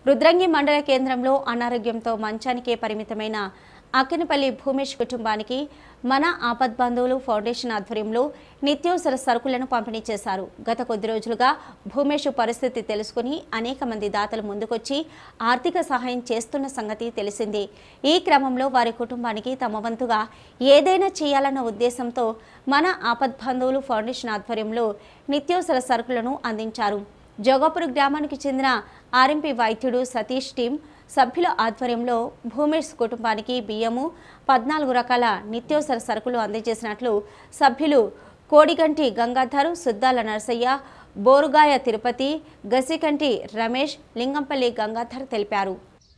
రుద్రంగి మండల కేంద్రంలో అనారోగ్యంతో మంచానికే పరిమితమైన అక్కినపల్లి భూమేష్ కుటుంబానికి మన ఆపద్ బంధువులు ఫౌండేషన్ ఆధ్వర్యంలో నిత్యావసర సరుకులను పంపిణీ చేశారు గత కొద్ది రోజులుగా భూమేష్ పరిస్థితి తెలుసుకుని అనేక మంది దాతలు ముందుకొచ్చి ఆర్థిక సహాయం చేస్తున్న సంగతి తెలిసిందే ఈ క్రమంలో వారి కుటుంబానికి తమ వంతుగా ఏదైనా చేయాలన్న ఉద్దేశంతో మన ఆపద్ బంధువులు ఫౌండేషన్ ఆధ్వర్యంలో నిత్యావసర సరుకులను అందించారు జోగాపుర గ్రామానికి చెందిన ఆర్ఎంపీ వైద్యుడు సతీష్ టీం సభ్యుల ఆధ్వర్యంలో భూమేష్ కుటుంబానికి బియ్యము పద్నాలుగు రకాల నిత్యావసర సరుకులు అందజేసినట్లు సభ్యులు కోడిగంటి గంగాధర్ సుద్దాల నరసయ్య బోరుగాయ తిరుపతి గసికంటి రమేష్ లింగంపల్లి గంగాధర్ తెలిపారు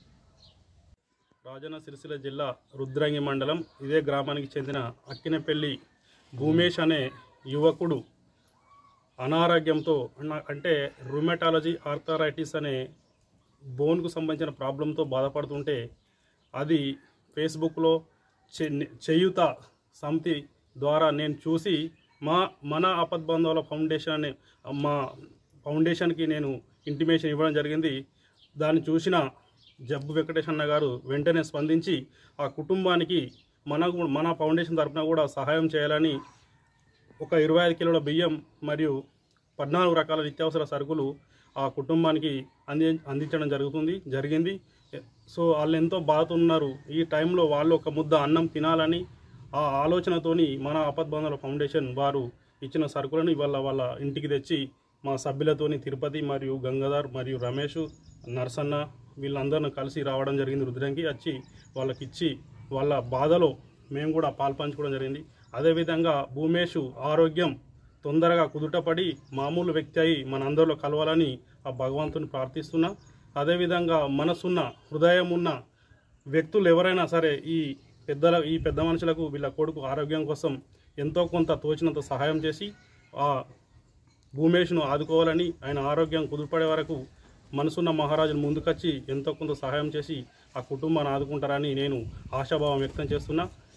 రాజన్న సిరిసిల్ల జిల్లా రుద్రంగి మండలం ఇదే గ్రామానికి చెందిన అక్కినపల్లి భూమేష్ అనే యువకుడు అనారోగ్యంతో అన్న- అంటే రుమెటాలజీ ఆర్థరైటిస్ అనే బోన్కు సంబంధించిన ప్రాబ్లంతో బాధపడుతుంటే అది ఫేస్బుక్లో చె- చేయుత సమితి ద్వారా నేను చూసి మా మన ఆపద్బంధువుల ఫౌండేషన్ అనే మా ఫౌండేషన్కి నేను ఇంటిమేషన్ ఇవ్వడం జరిగింది దాన్ని చూసిన జబ్బు వెంకటేష్ అన్న గారు వెంటనే స్పందించి ఆ కుటుంబానికి మన మన ఫౌండేషన్ తరఫున కూడా సహాయం చేయాలని ఒక ఇరవై ఐదు కిలోల బియ్యం మరియు పద్నాలుగు రకాల నిత్యావసర సరుకులు ఆ కుటుంబానికి అంది అందించడం జరుగుతుంది జరిగింది సో వాళ్ళు ఎంతో బాధతో ఉన్నారు ఈ టైంలో వాళ్ళు ఒక ముద్ద అన్నం తినాలని ఆ ఆలోచనతోని మన ఆపద్బంధుల ఫౌండేషన్ వారు ఇచ్చిన సరుకులను ఇవాళ వాళ్ళ ఇంటికి తెచ్చి మా సభ్యులతోని తిరుపతి మరియు గంగాధర్ మరియు రమేష్ నరసన్న వీళ్ళందరిని కలిసి రావడం జరిగింది రుద్రంకి వచ్చి వాళ్ళకి ఇచ్చి వాళ్ళ బాధలో మేము కూడా పాల్పంచుకోవడం జరిగింది అదేవిధంగా భూమేష్ ఆరోగ్యం తొందరగా కుదుటపడి మామూలు వ్యక్తి అయి మనందరిలో కలవాలని ఆ భగవంతుని ప్రార్థిస్తున్నా అదేవిధంగా మనసున్న హృదయం ఉన్న వ్యక్తులు ఎవరైనా సరే ఈ పెద్దల ఈ పెద్ద మనుషులకు వీళ్ళ కొడుకు ఆరోగ్యం కోసం ఎంతో కొంత తోచినంత సహాయం చేసి ఆ భూమేష్ను ఆదుకోవాలని ఆయన ఆరోగ్యం కుదురుపడే వరకు మనసున్న మహారాజును ముందుకొచ్చి ఎంతో కొంత సహాయం చేసి ఆ కుటుంబాన్ని ఆదుకుంటారని నేను ఆశాభావం వ్యక్తం చేస్తున్నా